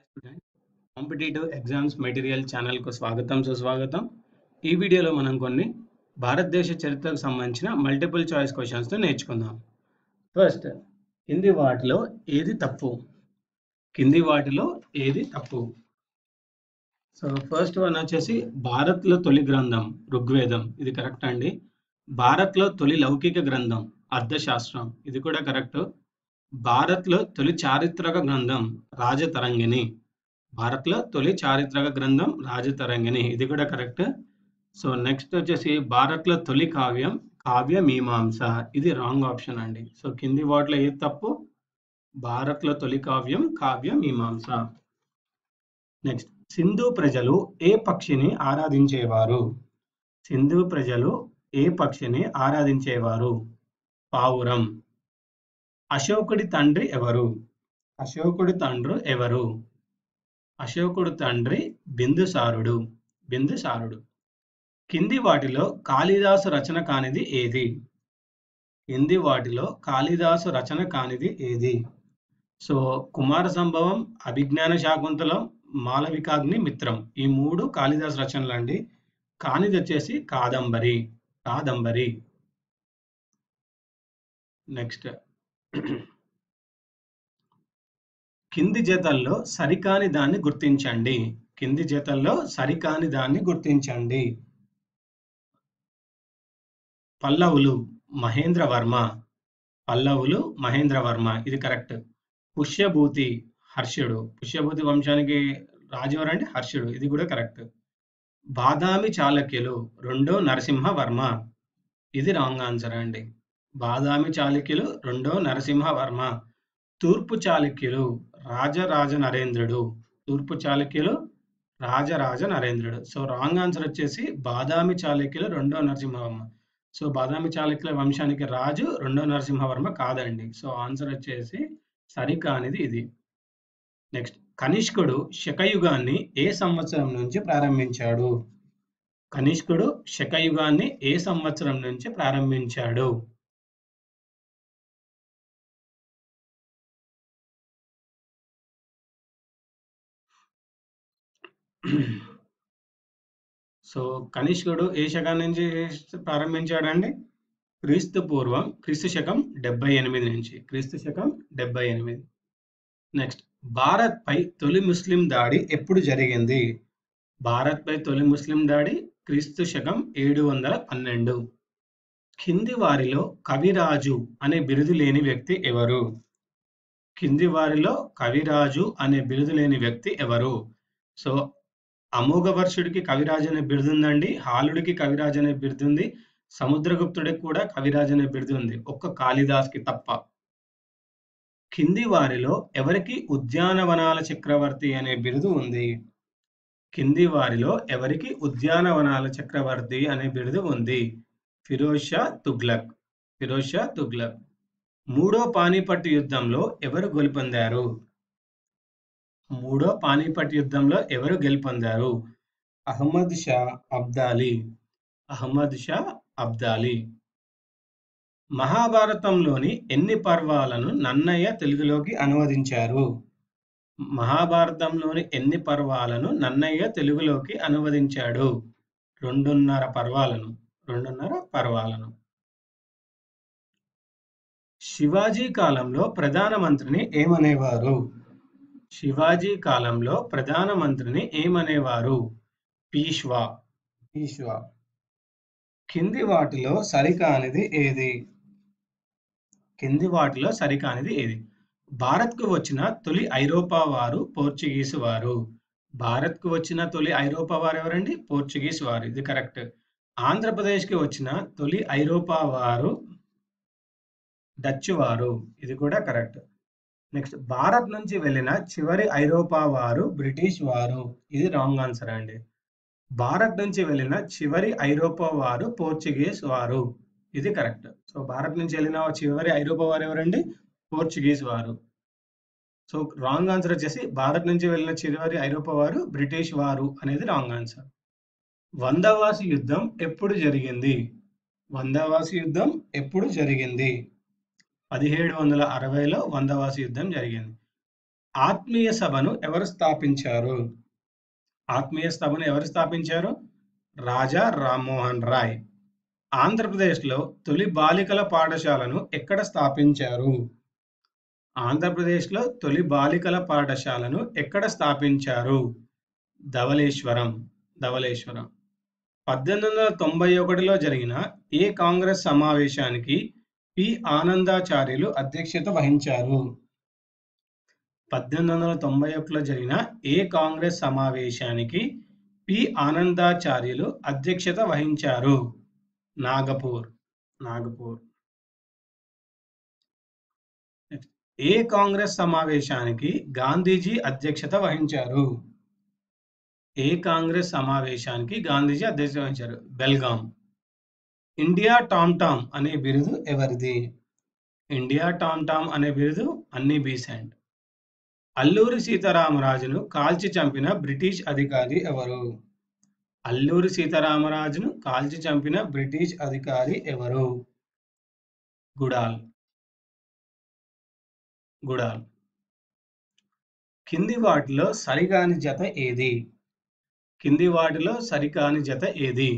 student competitive exams material ఛానల్కు స్వాగతం సుస్వాగతం ఈ వీడియోలో మనం కొన్ని భారతదేశ చరిత్రకు సంబంధించిన మల్టిపుల్ చాయిస్ క్వశ్చన్స్తో నేర్చుకుందాం ఫస్ట్ కింది వాటిలో ఏది తప్పు కింది వాటిలో ఏది తప్పు సో ఫస్ట్ వన్ వచ్చేసి భారత్లో తొలి గ్రంథం ఋగ్వేదం ఇది కరెక్ట్ అండి భారత్లో తొలి లౌకిక గ్రంథం అర్థశాస్త్రం ఇది కూడా కరెక్ట్ భారత్లో తొలి చారిత్రక గ్రంథం రాజతరంగిణి భారత్లో తొలి చారిత్రక గ్రంథం రాజతరంగిణి ఇది కూడా కరెక్ట్ సో నెక్స్ట్ వచ్చేసి భారత్లో తొలి కావ్యం కావ్య మీమాంస ఇది రాంగ్ ఆప్షన్ అండి సో కింది వాటిలో ఏది తప్పు భారత్లో తొలి కావ్యం కావ్య మీమాంస నెక్స్ట్ సింధు ప్రజలు ఏ పక్షిని ఆరాధించేవారు సింధు ప్రజలు ఏ పక్షిని ఆరాధించేవారు పావురం అశోకుడి తండ్రి ఎవరు అశోకుడి తండ్రి ఎవరు అశోకుడు తండ్రి బిందుసారుడు బిందుసారుడు కింది వాటిలో కాళిదాసు రచన కానిది ఏది కింది వాటిలో కాళిదాసు రచన కానిది ఏది సో కుమార సంభవం అభిజ్ఞాన శాకుంతలం మాలవికాగ్ని మిత్రం ఈ మూడు కాళిదాసు రచనలు అండి కానిది వచ్చేసి కాదంబరి కాదంబరి నెక్స్ట్ కింది జతల్లో సరికాని దాన్ని గుర్తించండి కింది జతల్లో సరికాని దాన్ని గుర్తించండి పల్లవులు మహేంద్ర వర్మ పల్లవులు మహేంద్ర వర్మ ఇది కరెక్ట్ పుష్యభూతి హర్షుడు పుష్యభూతి వంశానికి రాజువారు అంటే హర్షుడు ఇది కూడా కరెక్ట్ బాదామి చాళక్యులు రెండో నరసింహవర్మ ఇది రాంగ్ ఆన్సర్ అండి బాదామి చాళుక్యులు రెండో నరసింహవర్మ తూర్పు చాళుక్యులు రాజరాజ నరేంద్రుడు తూర్పు చాళుక్యులు రాజరాజ నరేంద్రుడు సో రాంగ్ ఆన్సర్ వచ్చేసి బాదామి చాళుక్యులు రెండో నరసింహవర్మ సో బాదామి చాళుక్యుల వంశానికి రాజు రెండో నరసింహవర్మ కాదండి సో ఆన్సర్ వచ్చేసి సరికానిది ఇది నెక్స్ట్ కనిష్కుడు శకయుగాన్ని ఏ సంవత్సరం నుంచి ప్రారంభించాడు కనిష్కుడు శకయుగాన్ని ఏ సంవత్సరం నుంచి ప్రారంభించాడు సో కనిష్కుడు ఏ శకం నుంచి ప్రారంభించాడండి క్రీస్తు పూర్వం క్రీస్తు శకం డెబ్బై ఎనిమిది నుంచి క్రీస్తు శకం డెబ్బై ఎనిమిది నెక్స్ట్ భారత్ పై తొలి ముస్లిం దాడి ఎప్పుడు జరిగింది భారత్ పై తొలి ముస్లిం దాడి క్రీస్తు శకం ఏడు వందల పన్నెండు కింది వారిలో కవిరాజు అనే బిరుదు లేని వ్యక్తి ఎవరు కింది వారిలో కవిరాజు అనే బిరుదు లేని వ్యక్తి ఎవరు సో అమోఘవర్షుడికి కవిరాజు అనే బిరుదు ఉందండి హాలుడికి కవిరాజు అనే బిరుదు ఉంది సముద్రగుప్తుడికి కూడా కవిరాజు అనే బిరుదు ఉంది ఒక్క కాళిదాస్కి తప్ప కింది వారిలో ఎవరికి ఉద్యానవనాల చక్రవర్తి అనే బిరుదు ఉంది కింది వారిలో ఎవరికి ఉద్యానవనాల చక్రవర్తి అనే బిరుదు ఉంది ఫిరోజ్ షా తుగ్లక్ ఫిరోజ్ షా తుగ్లక్ మూడో పానీపట్ యుద్ధంలో ఎవరు గెలుపొందారు మూడో పానీపట్ యుద్ధంలో ఎవరు గెలుపొందారు అహ్మద్ షా అబ్దాలి అహ్మద్ షా అబ్దాలి మహాభారతంలోని ఎన్ని పర్వాలను నన్నయ్య తెలుగులోకి అనువదించారు మహాభారతంలోని ఎన్ని పర్వాలను నన్నయ్య తెలుగులోకి అనువదించాడు రెండున్నర పర్వాలను రెండున్నర పర్వాలను శివాజీ కాలంలో ప్రధానమంత్రిని ఏమనేవారు శివాజీ కాలంలో ప్రధానమంత్రిని ఏమనేవారు పీష్వా పీష్వా కింది వాటిలో సరికానిది ఏది కింది వాటిలో సరికానిది ఏది భారత్కు వచ్చిన తొలి ఐరోపా వారు పోర్చుగీసు వారు భారత్కు వచ్చిన తొలి ఐరోపా వారు ఎవరండి పోర్చుగీస్ వారు ఇది కరెక్ట్ ఆంధ్రప్రదేశ్కి వచ్చిన తొలి ఐరోపా వారు డచ్ వారు ఇది కూడా కరెక్ట్ నెక్స్ట్ భారత్ నుంచి వెళ్ళిన చివరి ఐరోపా వారు బ్రిటిష్ వారు ఇది రాంగ్ ఆన్సర్ అండి భారత్ నుంచి వెళ్ళిన చివరి ఐరోపా వారు పోర్చుగీస్ వారు ఇది కరెక్ట్ సో భారత్ నుంచి వెళ్ళిన చివరి ఐరోపా వారు ఎవరండి పోర్చుగీస్ వారు సో రాంగ్ ఆన్సర్ వచ్చేసి భారత్ నుంచి వెళ్ళిన చివరి ఐరోపా వారు బ్రిటిష్ వారు అనేది రాంగ్ ఆన్సర్ వందవాసి యుద్ధం ఎప్పుడు జరిగింది వందవాసి యుద్ధం ఎప్పుడు జరిగింది పదిహేడు వందల అరవైలో వందవాసి యుద్ధం జరిగింది ఆత్మీయ సభను ఎవరు స్థాపించారు ఆత్మీయ సభను ఎవరు స్థాపించారు రాజా రామ్మోహన్ రాయ్ ఆంధ్రప్రదేశ్లో తొలి బాలికల పాఠశాలను ఎక్కడ స్థాపించారు ఆంధ్రప్రదేశ్లో తొలి బాలికల పాఠశాలను ఎక్కడ స్థాపించారు ధవళేశ్వరం ధవళేశ్వరం పద్దెనిమిది వందల తొంభై ఒకటిలో జరిగిన ఏ కాంగ్రెస్ సమావేశానికి పి ఆనందాచార్యులు అధ్యక్షత వహించారు పద్దెనిమిది వందల తొంభై ఒకటిలో జరిగిన ఏ కాంగ్రెస్ సమావేశానికి పి ఆనందాచార్యులు అధ్యక్షత వహించారు నాగపూర్ నాగపూర్ ఏ కాంగ్రెస్ సమావేశానికి గాంధీజీ అధ్యక్షత వహించారు ఏ కాంగ్రెస్ సమావేశానికి గాంధీజీ అధ్యక్షత వహించారు బెల్గాం ఇండియా టామ్ టామ్ అనే బిరుదు ఎవరిది ఇండియా టామ్ టామ్ అనే బిరుదు అన్ని బీసెంట్ అల్లూరి సీతారామరాజును కాల్చి చంపిన బ్రిటిష్ అధికారి ఎవరు అల్లూరి సీతారామరాజును కాల్చి చంపిన బ్రిటిష్ అధికారి ఎవరు గుడాల్ గుడాల్ కింది వాటిలో సరికాని జత ఏది కింది వాటిలో సరికాని జత ఏది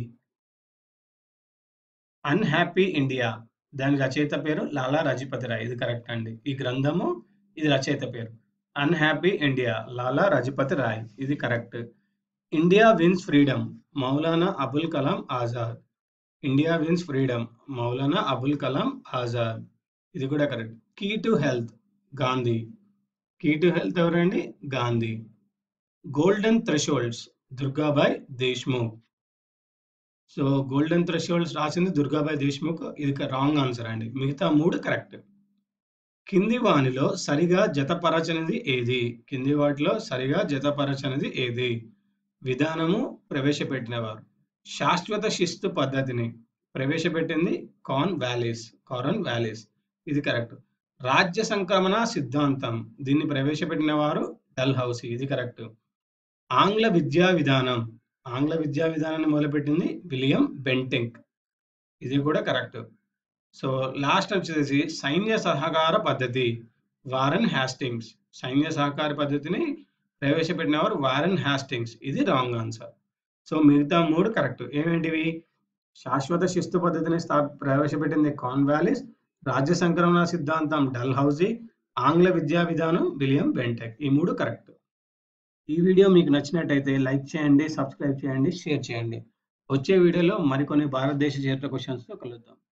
అన్హ్యాపీ ఇండియా దాని రచయిత పేరు లాలా రజపతి రాయ్ ఇది కరెక్ట్ అండి ఈ గ్రంథము ఇది రచయిత పేరు అన్హ్యాపీ ఇండియా లాలా రజపతి రాయ్ ఇది correct India wins freedom Maulana Abul Kalam Azad India wins freedom Maulana Abul Kalam Azad ఇది కూడా correct key to health Gandhi key to health ఎవరండి Gandhi golden thresholds Durgabai Deshmukh so golden thresholds రాసింది దుర్గాబాయ్ దేశ్ముఖ్ ఇది రాంగ్ ఆన్సర్ అండి మిగతా మూడు కరెక్ట్ కింది వానిలో సరిగా జతపరచనిది ఏది కింది వాటిలో సరిగా జతపరచనిది ఏది విధానము ప్రవేశపెట్టినవారు శాశ్వత శిస్తు పద్ధతిని ప్రవేశపెట్టింది కాన్ వ్యాలీస్ కారన్ వ్యాలీస్ ఇది కరెక్ట్ రాజ్య సంక్రమణ సిద్ధాంతం దీన్ని ప్రవేశపెట్టిన వారు డల్ హౌసీ ఇది కరెక్ట్ ఆంగ్ల విద్యా విధానం ఆంగ్ల విద్యా విధానాన్ని మొదలుపెట్టింది విలియం బెంటింక్ ఇది కూడా కరెక్ట్ సో లాస్ట్ వచ్చేసి సైన్య సహకార పద్ధతి వారన్ హ్యాస్టింగ్స్ సైన్య సహకార పద్ధతిని ప్రవేశపెట్టినవారు వారన్ హ్యాస్టింగ్స్ ఇది రాంగ్ ఆన్సర్ సో మిగతా మూడు కరెక్ట్ ఏమేంటివి శాశ్వత శిస్తు పద్ధతిని స్థా ప్రవేశపెట్టింది కాన్ వ్యాలీస్ రాజ్య సంక్రమణ సిద్ధాంతం డల్ హౌజీ ఆంగ్ల విద్యా విధానం విలియం బెంటెక్ ఈ మూడు కరెక్ట్ ఈ వీడియో మీకు నచ్చినట్టయితే లైక్ చేయండి సబ్స్క్రైబ్ చేయండి షేర్ చేయండి వచ్చే వీడియోలో మరికొన్ని భారతదేశ చరిత్ర క్వశ్చన్స్తో కలుద్దాం